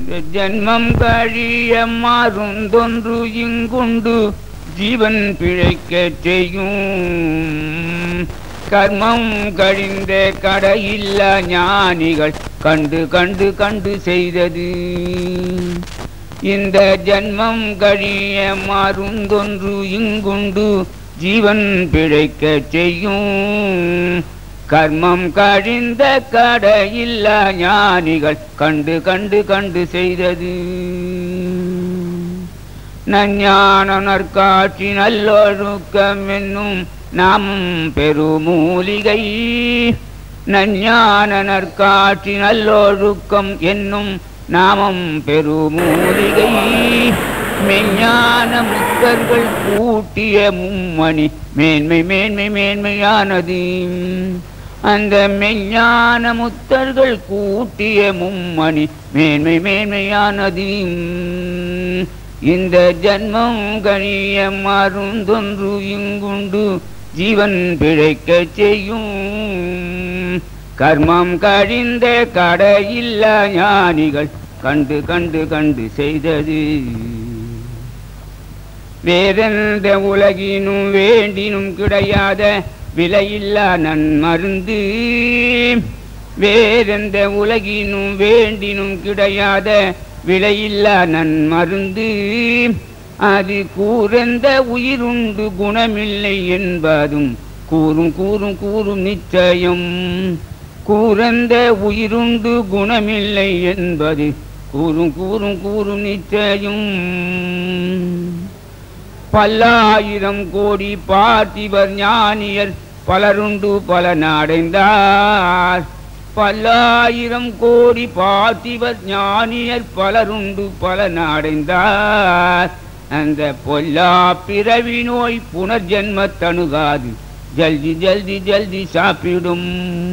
ஜன்மம் கழிய மாறுந்தொன்று இங்குண்டு ஜீவன் பிழைக்கச் செய்யும் கர்மம் கழிந்த கடையில்லா ஞானிகள் கண்டு கண்டு கண்டு செய்தது இந்த ஜன்மம் கழிய மாறுந்தொன்று இங்குண்டு ஜீவன் பிழைக்கச் செய்யும் கர்மம் கழிந்த கடையில்லா ஞானிகள் கண்டு கண்டு கண்டு செய்தது நஞ்ஞான நற்காட்சி நல்லொழுக்கம் என்னும் நாமும் பெருமூலிகை நஞ்ஞான நற்காட்சி நல்லொழுக்கம் என்னும் நாமம் பெருமூலிகை மெஞ்ஞான முத்தர்கள் கூட்டிய மும்மணி மேன்மை மேன்மை மேன்மையானது அந்த மெஞ்ஞான முத்தர்கள் கூட்டிய மும்மணி மேன்மை மேன்மையானது இந்த ஜன்மம் கழிய மருந்தொன்று இங்குண்டு ஜீவன் பிழைக்கச் செய்யும் கர்மம் கழிந்த கடையில்லா ஞானிகள் கண்டு கண்டு கண்டு செய்தது வேறெந்த உலகினும் வேண்டினும் கிடையாத விலையில்லா நன்மருந்து வேறெந்த உலகினும் வேண்டினும் கிடையாத விலையில்லா நன்மருந்து அது கூறெந்த உயிருண்டு குணமில்லை என்பதும் கூறும் கூறும் கூறும் நிச்சயம் கூறந்த உயிருண்டு குணமில்லை என்பது கூறும் கூறும் கூறும் நிச்சயம் பல்லாயிரம் கோடி பார்த்திவர் ஞானியர் பலருண்டு பல நாடைந்தார் பல்லாயிரம் கோடி பார்த்திவர் ஞானியர் பலருண்டு பல நாடைந்தார் அந்த பொல்லா பிறவி நோய் புனர்ஜென்ம தணுகாது ஜல்தி ஜல்தி ஜல்தி சாப்பிடும்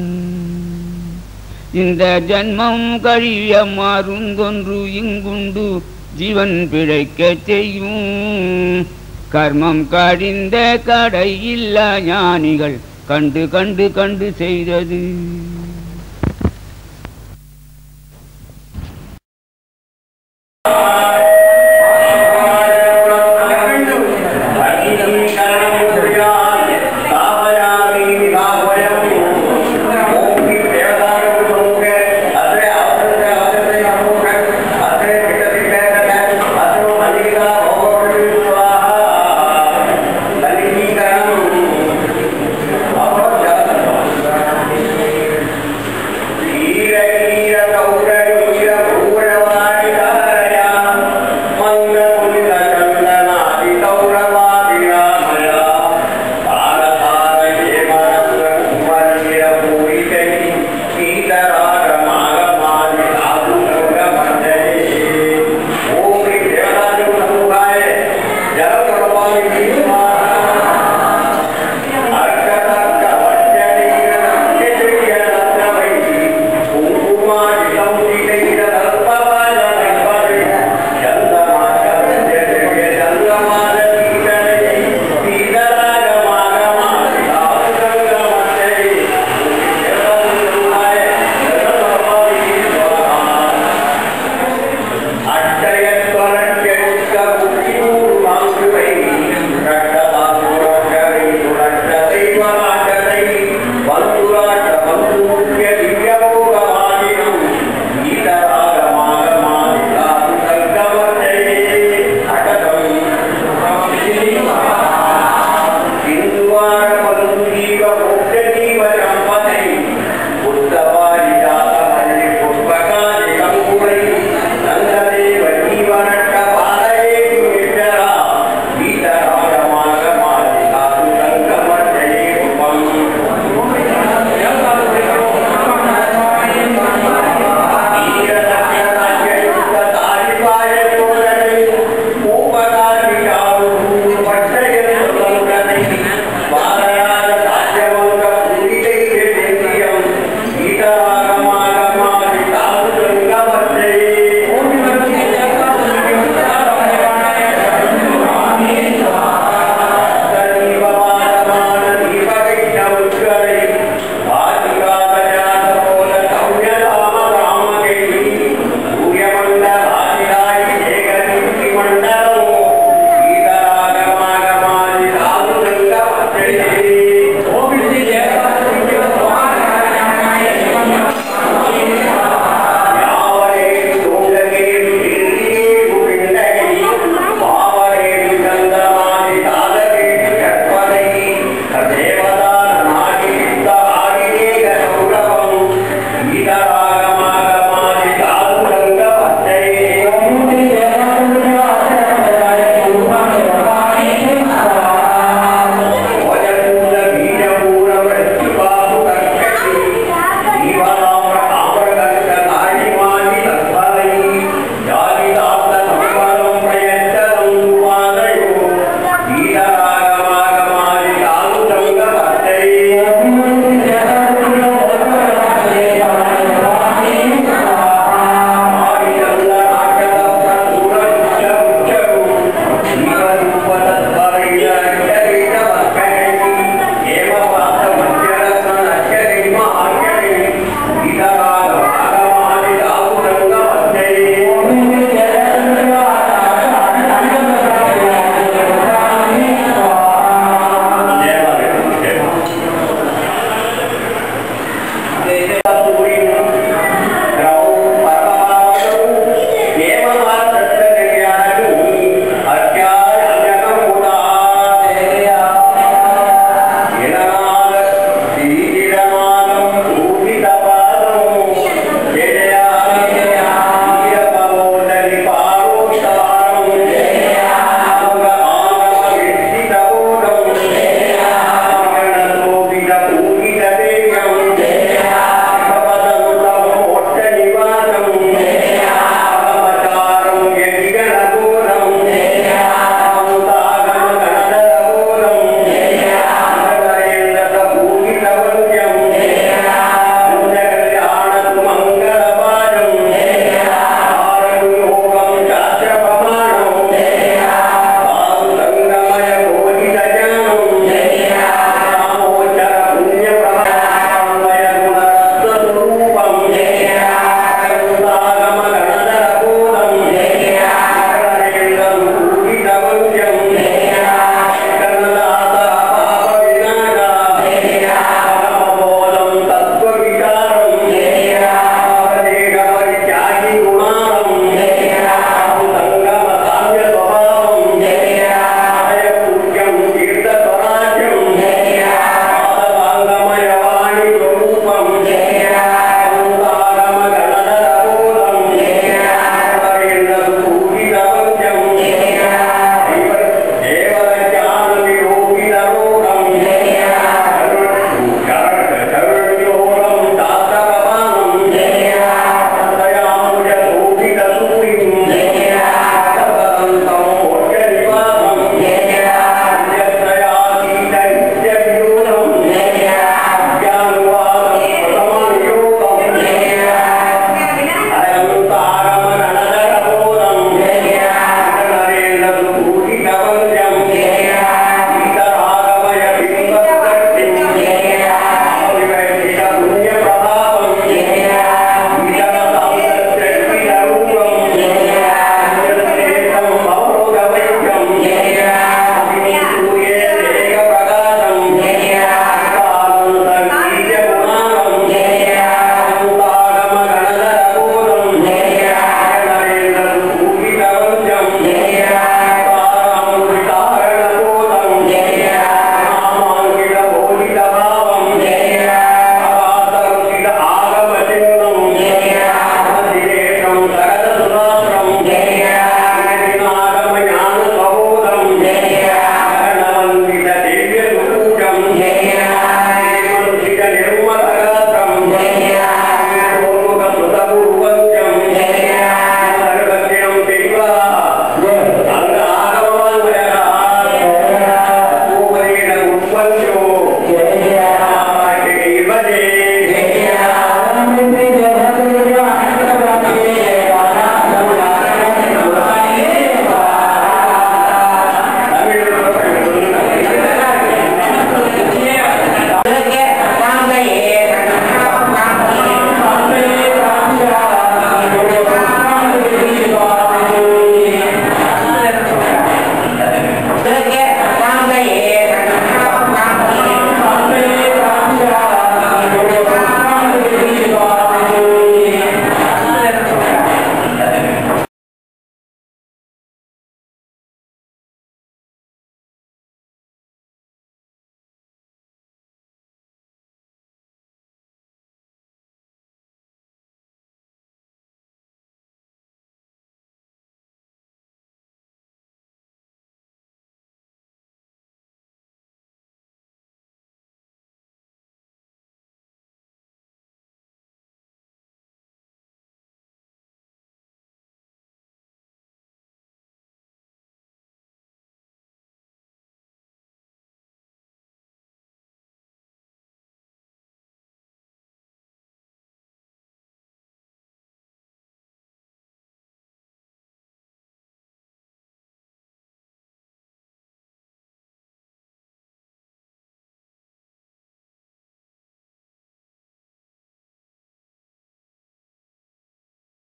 இந்த ஜன்மம் கழிய மாறுந்தொன்று இங்குண்டு ஜீவன் பிழைக்கச் செய்யும் கர்மம் கடிந்த கடை இல்லா ஞானிகள் கண்டு கண்டு கண்டு செய்தது